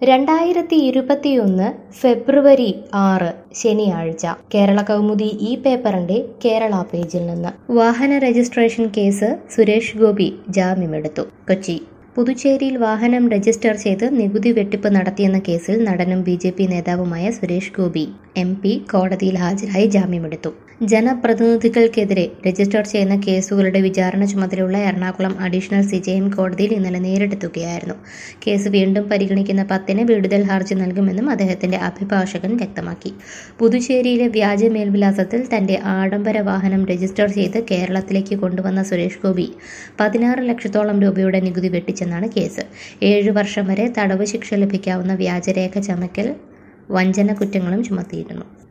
രണ്ടായിരത്തി ഇരുപത്തിയൊന്ന് ഫെബ്രുവരി ആറ് ശനിയാഴ്ച കേരള കൗമുദി ഈ പേപ്പറിന്റെ കേരള പേജിൽ നിന്ന് വാഹന രജിസ്ട്രേഷൻ കേസ് സുരേഷ് ഗോപി ജാമ്യമെടുത്തു കൊച്ചി പുതുച്ചേരിയിൽ വാഹനം രജിസ്റ്റർ ചെയ്ത് നികുതി വെട്ടിപ്പ് നടത്തിയെന്ന കേസിൽ നടനും ബി ജെ പി നേതാവുമായ സുരേഷ് ഗോപി എം പി കോടതിയിൽ ഹാജരായി ജാമ്യമെടുത്തു ജനപ്രതിനിധികൾക്കെതിരെ രജിസ്റ്റർ ചെയ്യുന്ന കേസുകളുടെ വിചാരണ ചുമതലയുള്ള Ernakulam additional C J M കോടതിയിൽ ഇന്നലെ നേരിട്ടെത്തുകയായിരുന്നു കേസ് വീണ്ടും പരിഗണിക്കുന്ന പത്തിന് വിടുതൽ ഹർജി നൽകുമെന്നും അദ്ദേഹത്തിന്റെ അഭിഭാഷകൻ വ്യക്തമാക്കി പുതുച്ചേരിയിലെ വ്യാജ മേൽവിലാസത്തിൽ തന്റെ ആഡംബര വാഹനം രജിസ്റ്റർ ചെയ്ത് കേരളത്തിലേക്ക് കൊണ്ടുവന്ന സുരേഷ് ഗോപി പതിനാറ് ലക്ഷത്തോളം രൂപയുടെ നികുതി വെട്ടിച്ചെന്നാണ് കേസ് ഏഴു വർഷം വരെ തടവ് ശിക്ഷ ലഭിക്കാവുന്ന വ്യാജരേഖ ചമക്കൽ വഞ്ചന കുറ്റങ്ങളും ചുമത്തിയിരുന്നു